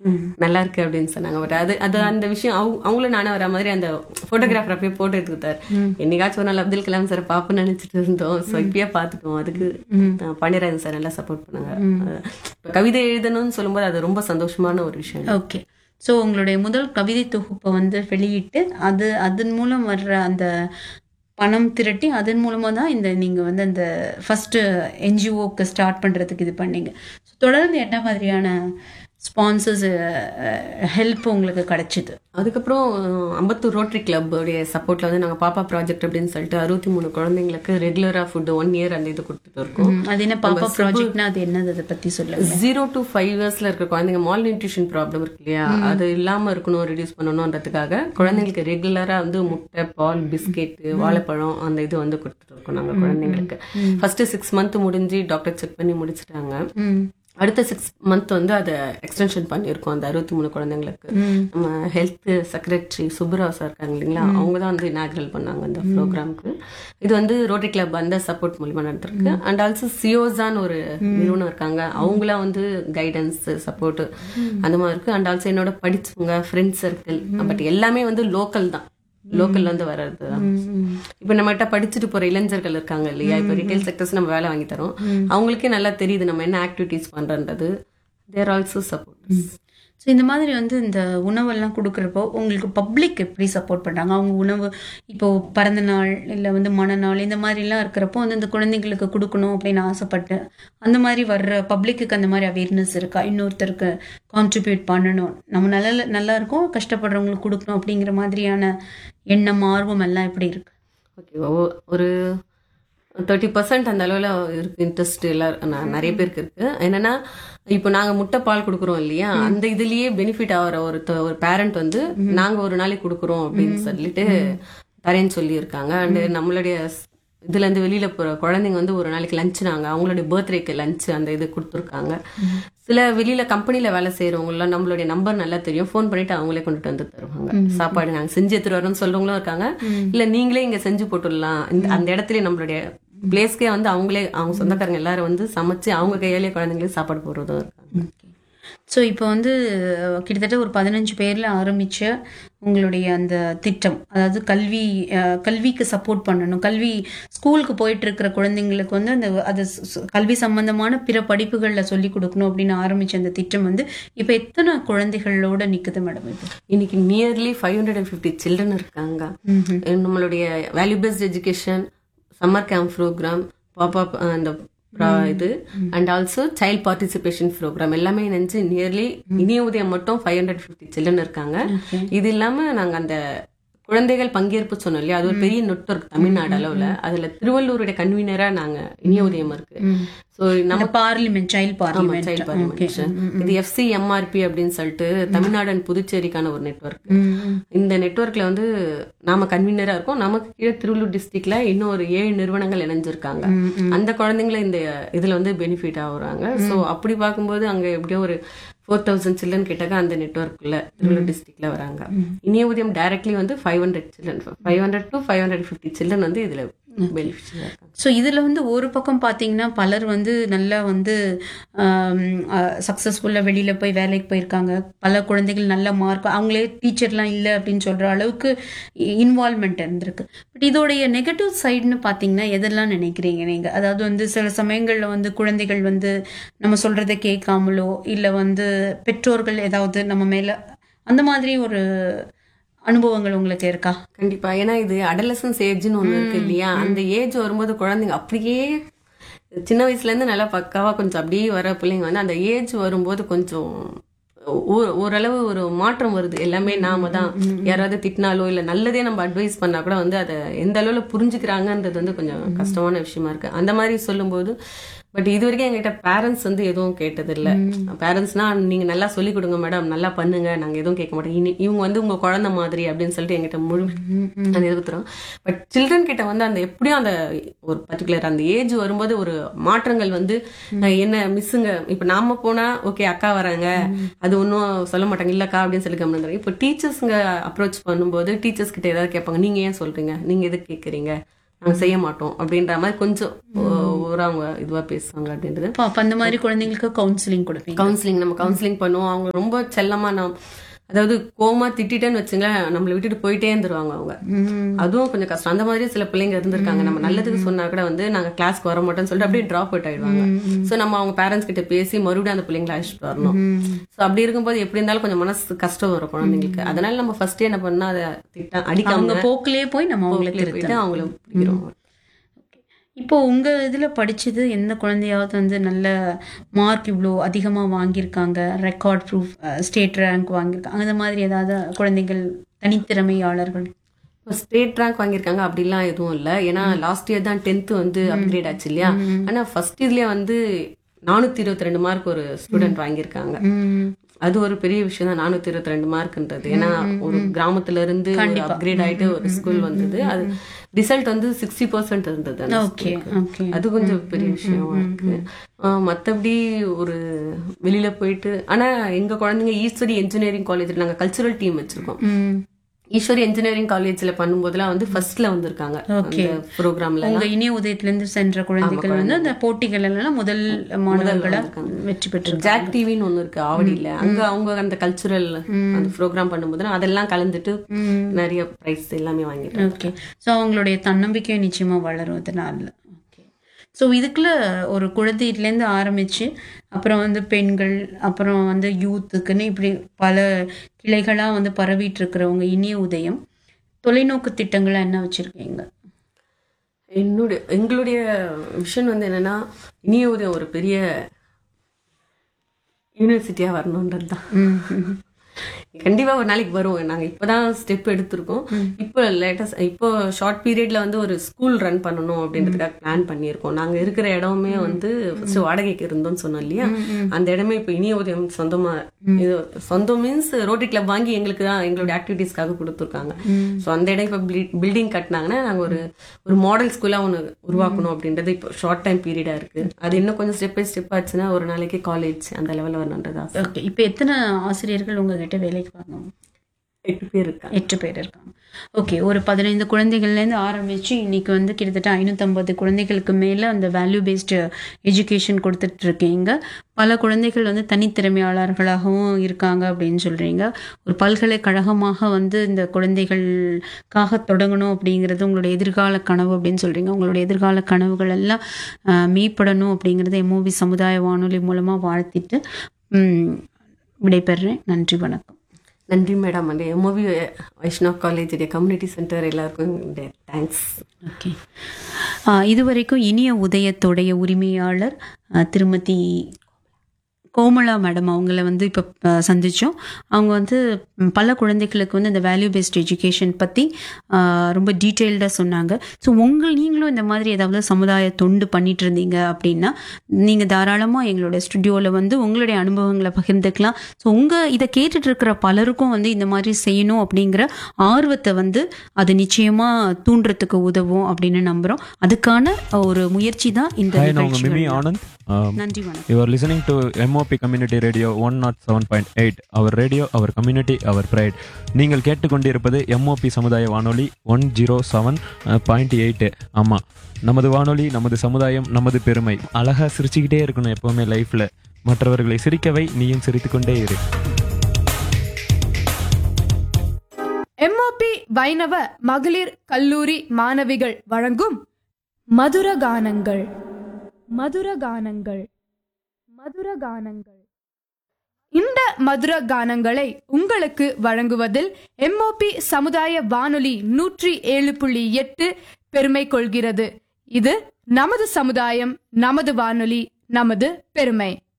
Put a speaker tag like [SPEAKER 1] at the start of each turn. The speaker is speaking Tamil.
[SPEAKER 1] நல்லா இருக்கு அப்படின்னு சொன்னாங்க பட் அது அது அந்த விஷயம் அவங்க அவங்களும் நானும் வர மாதிரி அந்த போட்டோகிராஃபர் அப்படியே போட்டோ எடுத்துக்கிட்டார் என்னைக்காச்சும் ஒரு நாள் அப்துல் கலாம் சார் பாப்போம்னு நினைச்சிட்டு இருந்தோம் ஸோ இப்பயே பார்த்துட்டோம் அதுக்கு அஹ், பாண்டியராஜன் சார் நல்லா சப்போர்ட் பண்ணாங்க அஹ், இப்ப கவிதை எழுதணும்னு சொல்லும்போது அது ரொம்ப சந்தோஷமான ஒரு விஷயம்
[SPEAKER 2] ஓகே ஸோ உங்களுடைய முதல் கவிதை தொகுப்பை வந்து வெளியிட்டு அது அதன் மூலம் வர்ற அந்த பணம் திரட்டி அதன் மூலமா தான் இந்த நீங்க வந்து அந்த ஃபர்ஸ்ட் என்ஜிஓக்கு ஸ்டார்ட் பண்றதுக்கு இது பண்ணீங்க ஸோ தொடர்ந்து என்ன மாதிரியான ஸ்பான்சர்ஸ் ஹெல்ப் உங்களுக்கு கிடைச்சிது
[SPEAKER 1] அதுக்கப்புறம் அஹ், அம்பத்தூர் ரோட்டரி கிளப் உடைய சப்போர்ட்ல வந்து நாங்க பாப்பா ப்ராஜெக்ட் அப்படின்னு சொல்லிட்டு அறுபத்தி மூணு குழந்தைங்களுக்கு ரெகுலரா ஃபுட் ஒன் இயர் அந்த இது கொடுத்துட்டு இருக்கோம்
[SPEAKER 2] ம், அது என்ன பாப்பா ப்ராஜெக்ட்னா அது என்னது அதை பத்தி சொல்லுங்க
[SPEAKER 1] ஜீரோ டு ஃபைவ் இயர்ஸ்ல இருக்க குழந்தைங்க மால் நியூட்ரிஷன் ப்ராப்ளம் இருக்கு இல்லையா அது இல்லாம இருக்கணும் ரெடியூஸ் பண்ணணும்ன்றதுக்காக குழந்தைங்களுக்கு ரெகுலரா வந்து முட்டை பால் பிஸ்கெட் வாழைப்பழம் அந்த இது வந்து கொடுத்துட்டு இருக்கோம் நாங்க குழந்தைங்களுக்கு ஃபர்ஸ்ட் சிக்ஸ் மந்த் முடிஞ்சு டாக்டர் செக் பண்ணி முடிச்சிட்டாங்க
[SPEAKER 2] ம்
[SPEAKER 1] அடுத்த சிக்ஸ் மந்த் வந்து அதை எக்ஸ்டென்ஷன் பண்ணியிருக்கோம் அந்த அறுபத்தி மூணு குழந்தைங்களுக்கு நம்ம ஹெல்த் செக்ரட்டரி சுப்பராவ் சார் இருக்காங்க இல்லைங்களா அவங்க தான் வந்து இனாக்ரல் பண்ணாங்க அந்த ப்ரோக்ராம்க்கு இது வந்து ரோட்டரி கிளப் அந்த சப்போர்ட் மூலியமா நடந்திருக்கு அண்ட் ஆல்சோ சியோசான்னு ஒரு நிறுவனம் இருக்காங்க அவங்களாம் வந்து கைடன்ஸ் சப்போர்ட் அந்த மாதிரி இருக்கு அண்ட் ஆல்சோ என்னோட படிச்சவங்க ஃப்ரெண்ட்ஸ் சர்க்கிள் பட் எல்லாமே வந்து லோக்கல் தான் லோக்கல்ல இருந்து வர்றது தான் இப்ப நம்மகிட்ட படிச்சுட்டு போற இளைஞர்கள் இருக்காங்க இல்லையா இப்ப ரிட்டைல் செக்டர்ஸ் நம்ம வேலை வாங்கி தரோம் அவங்களுக்கே நல்லா தெரியுது நம்ம என்ன ஆக்டிவிட்டிஸ் பண்றன்றது தேர் ஆல்சோ சப்போர்ட்
[SPEAKER 2] ஸோ இந்த மாதிரி வந்து இந்த உணவெல்லாம் கொடுக்குறப்போ உங்களுக்கு பப்ளிக் எப்படி சப்போர்ட் பண்ணுறாங்க அவங்க உணவு இப்போ பிறந்த நாள் இல்லை வந்து மனநாள் இந்த மாதிரிலாம் இருக்கிறப்போ வந்து இந்த குழந்தைங்களுக்கு கொடுக்கணும் அப்படின்னு ஆசைப்பட்டு அந்த மாதிரி வர்ற பப்ளிக்கு அந்த மாதிரி அவேர்னஸ் இருக்கா இன்னொருத்தருக்கு கான்ட்ரிபியூட் பண்ணணும் நம்ம நல்ல நல்லா இருக்கும் கஷ்டப்படுறவங்களுக்கு கொடுக்கணும் அப்படிங்கிற மாதிரியான எண்ணம் ஆர்வம் எல்லாம் எப்படி இருக்கு
[SPEAKER 1] ஓகே ஒரு தேர்ட்டி பர்சன்ட் அந்த அளவில் இருக்கு இன்ட்ரெஸ்ட் எல்லாரும் ந- நிறைய பேருக்கு இருக்கு என்னன்னா இப்போ நாங்க முட்டை பால் கொடுக்குறோம் இல்லையா அந்த இதுலயே பெனிஃபிட் ஆகிற ஒரு த- ஒரு பேரண்ட் வந்து நாங்க ஒரு நாளைக்கு கொடுக்குறோம் அப்படின்னு சொல்லிட்டு தரேன்னு சொல்லியிருக்காங்க அண்ட் நம்மளுடைய ஸ்- இதுல இருந்து வெளியில போற குழந்தைங்க வந்து ஒரு நாளைக்கு லஞ்ச் நாங்க அவங்களுடைய பர்த்டேக்கு லஞ்ச் அந்த இது கொடுத்துருக்காங்க சில வெளியில கம்பெனில வேலை செய்யறவங்க எல்லாம் நம்மளுடைய நம்பர் நல்லா தெரியும் ஃபோன் பண்ணிட்டு அவங்களே கொண்டுட்டு வந்து தருவாங்க சாப்பாடு நாங்க செஞ்சு எடுத்துட்டு வரோம்னு சொல்றவங்களும் இருக்காங்க இல்ல நீங்களே இங்க செஞ்சு போட்டுடலாம் இந்த- அந்த இடத்துல நம்மளுடைய பிளேஸ்க்கே வந்து அவங்களே அவங்க சொந்தக்காரங்க எல்லாரும் வந்து சமைச்சு அவங்க கையாலேயே குழந்தைங்களுக்கு சாப்பாடு போடுறதும் இருக்காங்க
[SPEAKER 2] ஸோ இப்போ வந்து அஹ், கிட்டத்தட்ட ஒரு பதினஞ்சு பேர்ல ஆரம்பிச்ச உங்களுடைய அந்த திட்டம் அதாவது கல்வி அஹ், கல்விக்கு சப்போர்ட் பண்ணணும் கல்வி ஸ்கூலுக்கு போயிட்டு இருக்கிற குழந்தைங்களுக்கு வந்து அந்த அது ச- ச- கல்வி சம்பந்தமான பிற படிப்புகளில் சொல்லி கொடுக்கணும் அப்படின்னு ஆரம்பிச்ச அந்த திட்டம் வந்து இப்போ எத்தனை குழந்தைகளோட நிக்குது மேடம் இது
[SPEAKER 1] இன்னைக்கு nearly five hundred and fifty children இருக்காங்க நம்மளுடைய value based education summer camp programme பாப் அந்த ப்ரா- இது and also child participation programme எல்லாமே நினைச்சு நியர்லி இனிய உதயம் மட்டும் ஃபைவ் ஹண்ட்ரட் ஃபிஃப்டி சில்ட்ரன் இருக்காங்க இது இல்லாம நாங்க அந்த குழந்தைகள் பங்கேற்பு சொன்னோம் இல்லையா அது ஒரு பெரிய நெட்வொர்க் தமிழ்நாடு அளவுல அதுல திருவள்ளூருடைய கன்வீனரா நாங்க இனிய உதயம் இருக்கு சோ நம்ம
[SPEAKER 2] பார்லிமெண்ட் சைல்ட்
[SPEAKER 1] ஆமா, child
[SPEAKER 2] பார்லிமெண்ட்
[SPEAKER 1] parliament. இது எஃப்சி எம்ஆர்பி அப்படின்னு சொல்லிட்டு தமிழ்நாடு and புதுச்சேரிக்கான ஒரு நெட்வொர்க் இந்த நெட்வொர்க்ல வந்து நாம கன்வீனரா இருக்கோம் நமக்கு கீழே திருவள்ளூர் டிஸ்ட்ரிக்ட்ல இன்னும் ஒரு ஏழு நிறுவனங்கள் இணைஞ்சிருக்காங்க அந்த குழந்தைங்கள இந்த இதுல வந்து பெனிஃபிட் ஆகுறாங்க சோ அப்படி பார்க்கும்போது அங்க எப்படியோ ஒரு ஃபோர் தௌசண்ட் சில்ட்ரன் கிட்டக்க அந்த நெட்வொர்க்ல திருவள்ளூர் டிஸ்ட்ரிக்ட்ல வராங்க இனிய உதயம் டைரக்ட்லி வந்து five hundred children five hundred to five hundred fifty children வந்து இதுல பெனிஃபிஷியரா இருக்காங்க
[SPEAKER 2] ஸோ இதில் வந்து ஒரு பக்கம் பார்த்தீங்கன்னா பலர் வந்து நல்லா வந்து சக்ஸஸ்ஃபுல்லாக வெளியில் போய் வேலைக்கு போயிருக்காங்க பல குழந்தைகள் நல்ல மார்க் அவங்களே டீச்சர்லாம் இல்லை அப்படின்னு சொல்கிற அளவுக்கு இன்வால்மெண்ட் இருந்திருக்கு பட் இதோடைய நெகட்டிவ் சைடுன்னு பார்த்தீங்கன்னா எதெல்லாம் நினைக்கிறீங்க நீங்கள் அதாவது வந்து சில சமயங்களில் வந்து குழந்தைகள் வந்து நம்ம சொல்கிறத கேட்காமலோ இல்லை வந்து பெற்றோர்கள் ஏதாவது நம்ம மேலே அந்த மாதிரி ஒரு அனுபவங்கள் உங்களுக்கு இருக்கா
[SPEAKER 1] கண்டிப்பா ஏன்னா இது அடலசன்ஸ் ஏஜ்னு ஒண்ணு இருக்கு இல்லையா அந்த ஏஜ் வரும்போது குழந்தைங்க அப்படியே சின்ன வயசுல இருந்து நல்லா பக்காவா கொஞ்சம் அப்படியே வர பிள்ளைங்க வந்து அந்த ஏஜ் வரும்போது கொஞ்சம் ஓ- ஓரளவு ஒரு மாற்றம் வருது எல்லாமே நாம தான் யாராவது திட்டினாலோ இல்ல நல்லதே நம்ம அட்வைஸ் பண்ணா கூட வந்து அதை எந்த அளவுல புரிஞ்சுக்கிறாங்கன்றது வந்து கொஞ்சம் கஷ்டமான விஷயமா இருக்கு அந்த மாதிரி சொல்லும்போது பட் இது வரைக்கும் எங்கிட்ட பேரண்ட்ஸ் வந்து எதுவும் கேட்டது இல்ல பேரண்ட்ஸ்னா நீங்க நல்லா சொல்லி கொடுங்க மேடம் நல்லா பண்ணுங்க நாங்க எதுவும் கேட்க மாட்டோம் இனி இவங்க வந்து உங்க குழந்தை மாதிரி அப்படின்னு சொல்லிட்டு எங்கிட்ட முழு அந்த எதிர்த்துறோம் பட் சில்ட்ரன் கிட்ட வந்து அந்த எப்படியும் அந்த ஒரு பர்டிகுலர் அந்த ஏஜ் வரும்போது ஒரு மாற்றங்கள் வந்து அஹ், என்ன மிஸ்ஸுங்க இப்ப நாம போனா ஓகே அக்கா வராங்க அது ஒன்றும் சொல்ல மாட்டாங்க இல்லக்கா அப்படின்னு சொல்லி கம்மி இப்போ டீச்சர்ஸ்ங்க அப்ரோச் பண்ணும்போது டீச்சர்ஸ் கிட்ட ஏதாவது கேட்பாங்க நீங்க ஏன் சொல்றீங்க நீங்க எதுக்கு கேக்குறீங்க நாங்க செய்ய மாட்டோம் அப்படின்ற மாதிரி கொஞ்சம் ஓ- ஒரு அவங்க இதுவா பேசுவாங்க அப்படின்றது
[SPEAKER 2] அப்ப அப்ப அந்த மாதிரி குழந்தைங்களுக்கு கவுன்சிலிங் கொடுப்பீங்க
[SPEAKER 1] கவுன்சிலிங் நம்ம கவுன்சிலிங் பண்ணுவோம் அவங்க ரொம்ப செல்லமா நாம் அதாவது கோமா திட்டிட்டேன்னு வச்சுங்களேன் நம்மளை விட்டுட்டு போயிட்டே இருந்துருவாங்க அவங்க
[SPEAKER 2] ம்.
[SPEAKER 1] அதுவும் கொஞ்சம் கஷ்டம் அந்த மாதிரி சில பிள்ளைங்க இருந்திருக்காங்க நம்ம நல்லதுக்கு சொன்னா கூட வந்து நாங்க கிளாஸ்க்கு வர மாட்டோம்னு சொல்லிட்டு அப்படியே டிராப் அவுட் ஆயிடுவாங்க சோ நம்ம அவங்க பேரண்ட்ஸ் கிட்ட பேசி மறுபடியும் அந்த பிள்ளைங்களை அழைச்சிட்டு வரணும் சோ அப்படி இருக்கும்போது எப்படி இருந்தாலும் கொஞ்சம் மனசு கஷ்டம் வரும் குழந்தைங்களுக்கு அதனால நம்ம ஃபர்ஸ்டே என்ன பண்ணா அதை திட்ட
[SPEAKER 2] அவங்க
[SPEAKER 1] அடிக்காம
[SPEAKER 2] போக்கிலே போய் நம்ம அவங்களை
[SPEAKER 1] போக்கிலே
[SPEAKER 2] திருத்தணும்
[SPEAKER 1] போயிட்டு அவங்கள பிடிக்கிறோம்
[SPEAKER 2] இப்போ உங்க இதுல படிச்சது எந்த குழந்தையாவது வந்து நல்ல மார்க் இவ்வளோ அதிகமா வாங்கியிருக்காங்க ரெக்கார்ட் ப்ரூஃப் ஸ்டேட் ரேங்க் வாங்கியிருக்காங்க அந்த மாதிரி ஏதாவது குழந்தைகள் தனித்திறமையாளர்கள்
[SPEAKER 1] ஸ்டேட் ரேங்க் வாங்கியிருக்காங்க அப்படிலாம் எதுவும் இல்ல ஏன்னா லாஸ்ட் இயர் தான் டென்த் வந்து அப்கிரேட் ஆச்சு இல்லையா ஆனா ஃபர்ஸ்ட் இதுலயே வந்து நானூத்தி இருபத்தி ரெண்டு மார்க் ஒரு ஸ்டூடெண்ட் வாங்கியிருக்காங்க
[SPEAKER 2] ம்.
[SPEAKER 1] அது ஒரு பெரிய விஷயம் தான் நானூத்தி இருபத்தி ரெண்டு மார்க்ன்றது ஏன்னா ஒரு கிராமத்துல இருந்து அப்கிரேட் ஆயிட்டு ஒரு ஸ்கூல் வந்தது அது ரிசல்ட் வந்து சிக்ஸ்டி பர்சன்ட் இருந்தது அந்த
[SPEAKER 2] ஓகே ஓகே
[SPEAKER 1] அது கொஞ்சம் பெரிய விஷயமா இருக்கு ஆஹ் மத்தபடி ஒரு வெளியில போயிட்டு ஆனா எங்க குழந்தைங்க ஈஸ்வரி இன்ஜினியரிங் காலேஜ்ல நாங்க கல்ச்சுரல் டீம் வச்சிருக்கோம்
[SPEAKER 2] ம்.
[SPEAKER 1] ஈஸ்வரி இன்ஜினியரிங் காலேஜ்ல பண்ணும்போதெல்லாம் வந்து ஃபர்ஸ்ட்ல வந்திருக்காங்க
[SPEAKER 2] Okay.
[SPEAKER 1] அந்த ப்ரோக்ராம்ல
[SPEAKER 2] உங்க இணைய உதயத்துல இருந்து சென்ற குழந்தைகள் வந்து அந்த போட்டிகள் எல்லாம் முதல் மாணவர்களா வெற்றி பெற்று
[SPEAKER 1] ஜாக் டிவின்னு ஒண்ணு இருக்கு ஆவடியில அங்க அவங்க அந்த கல்ச்சுரல் அந்த ப்ரோக்ராம் பண்ணும்போது நான் அதெல்லாம் கலந்துட்டு நிறைய பிரைஸ் எல்லாமே வாங்கிட்டேன்
[SPEAKER 2] ஓகே ஸோ அவங்களுடைய தன்னம்பிக்கை நிச்சயமா வளரும் இதனால ஓகே ஸோ இதுக்குள்ள ஒரு குழந்தையிலேருந்து ஆரம்பிச்சு அப்புறம் வந்து பெண்கள் அப்புறம் வந்து யூத்துக்குன்னு இப்படி பல கிளைகளா வந்து பரவிட்டு இருக்கிறவங்க இனிய உதயம் தொலைநோக்கு திட்டங்களா என்ன வச்சிருக்கீங்க
[SPEAKER 1] என்னுடைய எங்களுடைய விஷன் வந்து என்னன்னா இனிய உதயம் ஒரு பெரிய யூனிவர்சிட்டியா வரணுன்றது தான்
[SPEAKER 2] ம், ம்.
[SPEAKER 1] கண்டிப்பா ஒரு நாளைக்கு வரும் நாங்க இப்பதான் ஸ்டெப் எடுத்திருக்கோம் இப்போ லேட்டஸ்ட் இப்போ ஷார்ட் பீரியட்ல வந்து ஒரு ஸ்கூல் ரன் பண்ணணும் அப்படின்றதுக்காக பிளான் பண்ணியிருக்கோம் நாங்க இருக்கிற இடமே வந்து ஃபர்ஸ்ட் வாடகைக்கு இருந்தோம்னு சொன்னோம் இல்லையா அந்த இடமே இப்போ இனிய உதயம் சொந்தமா இது சொந்தம் மீன்ஸ் ரோட்டரி கிளப் வாங்கி எங்களுக்கு தான் எங்களுடைய ஆக்டிவிட்டீஸ்க்காக கொடுத்துருக்காங்க ஸோ அந்த இடம் இப்போ பில்டிங் கட்டினாங்கன்னா நாங்க ஒரு ஒரு மாடல் ஸ்கூலா ஒன்று உருவாக்கணும் அப்படின்றது இப்போ ஷார்ட் டைம் பீரியடா இருக்கு அது இன்னும் கொஞ்சம் ஸ்டெப் பை ஸ்டெப் ஆச்சுன்னா ஒரு நாளைக்கு காலேஜ் அந்த லெவலில் வரணுன்றது ஆசை
[SPEAKER 2] ஓகே இப்போ எத்தனை ஆசிரியர்கள் உங்ககிட்ட வேலைக்கு வாங்க
[SPEAKER 1] எட்டு பேர் இருக்காங்க
[SPEAKER 2] எட்டு பேர் இருக்காங்க ஓகே ஒரு பதினைந்து குழந்தைகள்லேருந்து ஆரம்பிச்சு இன்னைக்கு வந்து கிட்டத்தட்ட ஐநூற்றம்பது குழந்தைகளுக்கு மேலே அந்த வேல்யூ பேஸ்டு எஜுகேஷன் கொடுத்துட்டு இருக்கீங்க பல குழந்தைகள் வந்து தனித்திறமையாளர்களாகவும் இருக்காங்க அப்படின்னு சொல்றீங்க ஒரு பல்கலைக்கழகமாக வந்து இந்த குழந்தைகளுக்காக தொடங்கணும் அப்படிங்கிறது உங்களுடைய எதிர்கால கனவு அப்படின்னு சொல்றீங்க உங்களுடைய எதிர்கால கனவுகள் எல்லாம் ஆஹ், மெய்ப்படணும் அப்படிங்கிறத எம்ஓபி சமுதாய வானொலி மூலமாக வாழ்த்திட்டு ம், விடைபெறுறேன் நன்றி வணக்கம்
[SPEAKER 1] நன்றி மேடம் அந்த M O V Vaishnav college community centre எல்லாருக்கும் தேங்க்ஸ்
[SPEAKER 2] ஓகே ஆ, இதுவரைக்கும் இனிய உதயத்துடைய உரிமையாளர் ஆ, திருமதி கோமலா மேடம் அவங்கள வந்து இப்போ சந்தித்தோம் அவங்க வந்து ம், பல குழந்தைகளுக்கு வந்து இந்த வேல்யூ பேஸ்ட் எஜுகேஷன் பற்றி ரொம்ப டீட்டெயில்டாக சொன்னாங்க ஸோ உங்கள் நீங்களும் இந்த மாதிரி ஏதாவது சமுதாய தொண்டு பண்ணிட்டு இருந்தீங்க அப்படின்னா நீங்கள் தாராளமாக எங்களோட ஸ்டுடியோவில் வந்து உங்களுடைய அனுபவங்களை பகிர்ந்துக்கலாம் ஸோ உங்கள் இதை கேட்டுட்டு இருக்கிற பலருக்கும் வந்து இந்த மாதிரி செய்யணும் அப்படிங்கிற ஆர்வத்தை வந்து அது நிச்சயமாக தூண்டுறதுக்கு உதவும் அப்படின்னு நம்புகிறோம் அதுக்கான ஒரு முயற்சி தான் இந்த
[SPEAKER 3] Hi, நான் உங்க
[SPEAKER 2] நிகழ்ச்சிகள்.
[SPEAKER 3] மிமி ஆனந்த் Um,
[SPEAKER 2] நன்றி வணக்கம்
[SPEAKER 3] you are listening to MOP Community Radio one nought seven point eight our radio our community our pride நீங்கள் கேட்டுக்கொண்டிருப்பது எம்ஓபி சமுதாய வானொலி one zero seven point eight ஆமாம் நமது வானொலி நமது சமுதாயம் நமது பெருமை அழகா சிரிச்சுக்கிட்டே இருக்கணும் எப்பவுமே லைஃப்ல மற்றவர்களை சிரிக்கவை நீயும் சிரித்துக்கொண்டே இரு
[SPEAKER 4] எம்ஓபி வைணவ மகளிர் கல்லூரி மாணவிகள் வழங்கும் மதுர கானங்கள் மதுர கானங்கள் மதுர கானங்கள் இந்த மதுர கானங்களை உங்களுக்கு வழங்குவதில் எம்ஓபி சமுதாய வானொலி நூற்றி ஏழு புள்ளி எட்டு பெருமை கொள்கிறது இது நமது சமுதாயம் நமது வானொலி நமது பெருமை